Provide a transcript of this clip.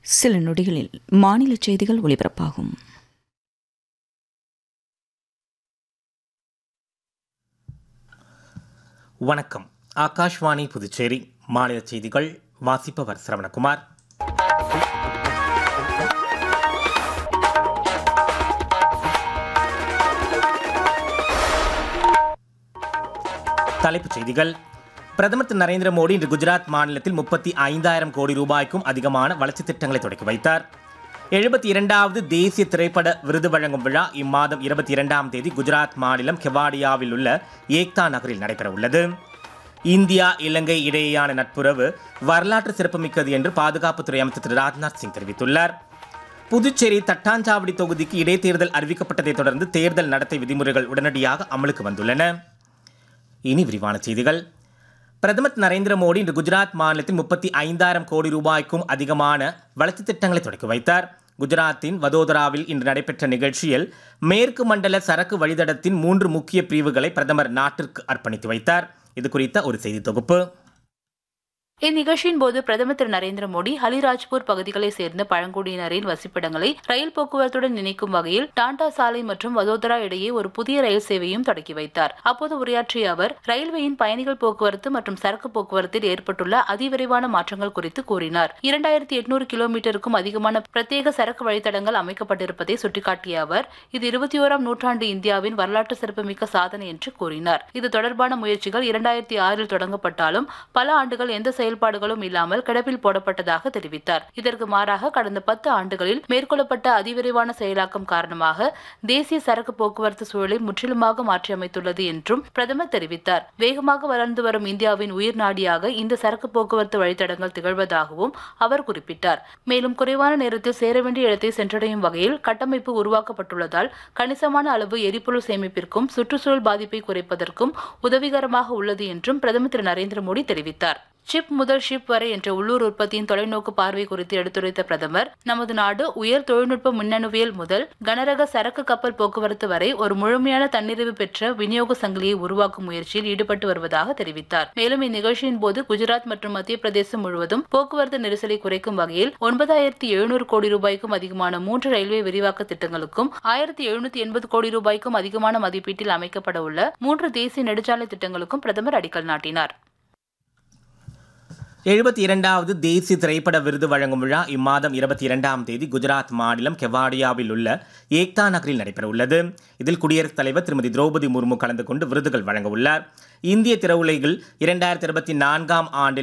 சில நொடிகளில் மாநில செய்திகள் ஒலிபரப்பாகும் வணக்கம் ஆகாஷ்வாணி புதுச்சேரி மாநில செய்திகள் வாசிப்பவர் சரவணகுமார் தலைப்புச் செய்திகள் பிரதமர் திரு நரேந்திர மோடி இன்று குஜராத் மாநிலத்தில் முப்பத்தி ஐந்தாயிரம் கோடி ரூபாய்க்கும் அதிகமான வளர்ச்சித் திட்டங்களை தொடக்கி வைத்தார் எழுபத்தி இரண்டாவது தேசிய திரைப்பட விருது வழங்கும் விழா இம்மாதம் இருபத்தி இரண்டாம் தேதி குஜராத் மாநிலம் கெவாடியாவில் உள்ள ஏக்தா நகரில் நடைபெற உள்ளது இந்தியா இலங்கை இடையேயான நட்புறவு வரலாற்று சிறப்புமிக்கது என்று பாதுகாப்புத்துறை அமைச்சர் திரு ராஜ்நாத் சிங் தெரிவித்துள்ளார் புதுச்சேரி தட்டாஞ்சாவடி தொகுதிக்கு இடைத்தேர்தல் அறிவிக்கப்பட்டதைத் தொடர்ந்து தேர்தல் நடத்தை விதிமுறைகள் உடனடியாக அமலுக்கு வந்துள்ளன இனி விரிவான செய்திகள் பிரதமர் திரு நரேந்திர மோடி இன்று குஜராத் மாநிலத்தில் முப்பத்தி ஐந்தாயிரம் கோடி ரூபாய்க்கும் அதிகமான வளர்ச்சித் திட்டங்களை தொடக்கி வைத்தார் குஜராத்தின் வதோதராவில் இன்று நடைபெற்ற நிகழ்ச்சியில் மேற்கு மண்டல சரக்கு வழித்தடத்தின் மூன்று முக்கிய பிரிவுகளை பிரதமர் நாட்டிற்கு அர்ப்பணித்து வைத்தார் இது குறித்த ஒரு செய்தி தொகுப்பு இந்நிகழ்ச்சியின் போது பிரதமர் திரு நரேந்திர மோடி ஹலிராஜ்பூர் பகுதிகளைச் சேர்ந்த பழங்குடியினரின் வசிப்பிடங்களை ரயில் போக்குவரத்துடன் இணைக்கும் வகையில் டாண்டா சாலை மற்றும் வதோதரா இடையே ஒரு புதிய ரயில் சேவையும் தொடக்கி வைத்தார் அப்போது உரையாற்றிய அவர் ரயில்வேயின் பயணிகள் போக்குவரத்து மற்றும் சரக்கு போக்குவரத்தில் ஏற்பட்டுள்ள அதிவிரைவான மாற்றங்கள் குறித்து கூறினார் இரண்டாயிரத்தி எட்நூறு கிலோமீட்டருக்கும் அதிகமான பிரத்யேக சரக்கு வழித்தடங்கள் அமைக்கப்பட்டிருப்பதை சுட்டிக்காட்டிய அவர் இது இருபத்தி ஓராம் நூற்றாண்டு இந்தியாவின் வரலாற்று சிறப்புமிக்க சாதனை என்று கூறினார் இது தொடர்பான முயற்சிகள் இரண்டாயிரத்தி ஆறில் தொடங்கப்பட்டாலும் பல ஆண்டுகள் எந்த செயல்பாடுகளும் இல்லாமல் கிடப்பில் போடப்பட்டதாக தெரிவித்தார் இதற்கு மாறாக கடந்த பத்து ஆண்டுகளில் மேற்கொள்ளப்பட்ட அதிவிரைவான செயலாக்கம் காரணமாக தேசிய சரக்கு போக்குவரத்து சூழலை முற்றிலுமாக மாற்றியமைத்துள்ளது என்றும் பிரதமர் தெரிவித்தார் வேகமாக வளர்ந்து வரும் இந்தியாவின் உயிர் நாடியாக இந்த சரக்கு போக்குவரத்து வழித்தடங்கள் திகழ்வதாகவும் அவர் குறிப்பிட்டார் மேலும் குறைவான நேரத்தில் சேர வேண்டிய இடத்தை சென்றடையும் வகையில் கட்டமைப்பு உருவாக்கப்பட்டுள்ளதால் கணிசமான அளவு எரிபொருள் சேமிப்பிற்கும் சுற்றுச்சூழல் பாதிப்பை குறைப்பதற்கும் உதவிகரமாக உள்ளது என்றும் பிரதமர் திரு நரேந்திர மோடி தெரிவித்தார் சிப் முதல் ஷிப் வரை என்ற உள்ளூர் உற்பத்தியின் தொலைநோக்கு பார்வை குறித்து எடுத்துரைத்த பிரதமர் நமது நாடு உயர் தொழில்நுட்ப மின்னணுவியல் முதல் கனரக சரக்கு கப்பல் போக்குவரத்து வரை ஒரு முழுமையான தன்னிறைவு பெற்ற விநியோக சங்கிலியை உருவாக்கும் முயற்சியில் ஈடுபட்டு வருவதாக தெரிவித்தார் மேலும் இந்நிகழ்ச்சியின் போது குஜராத் மற்றும் மத்திய பிரதேசம் முழுவதும் போக்குவரத்து நெரிசலை குறைக்கும் வகையில் ஒன்பதாயிரத்தி எழுநூறு கோடி ரூபாய்க்கும் அதிகமான மூன்று ரயில்வே விரிவாக்க திட்டங்களுக்கும் ஆயிரத்தி எழுநூத்தி எண்பது கோடி ரூபாய்க்கும் அதிகமான மதிப்பீட்டில் அமைக்கப்பட உள்ள மூன்று தேசிய நெடுஞ்சாலை திட்டங்களுக்கும் பிரதமர் அடிக்கல் நாட்டினார் எழுபத்தி இரண்டாவது தேசிய திரைப்பட விருது வழங்கும் விழா இம்மாதம் இருபத்தி இரண்டாம் தேதி குஜராத் மாநிலம் கெவாடியாவில் உள்ள ஏக்தா நகரில் நடைபெற உள்ளது இதில் குடியரசுத் தலைவர் திருமதி திரௌபதி முர்மு கலந்து கொண்டு விருதுகள் வழங்க உள்ளார் இந்திய திரையுலகில் இரண்டாயிரத்தி இருபத்தி நான்காம் ஆண்டில்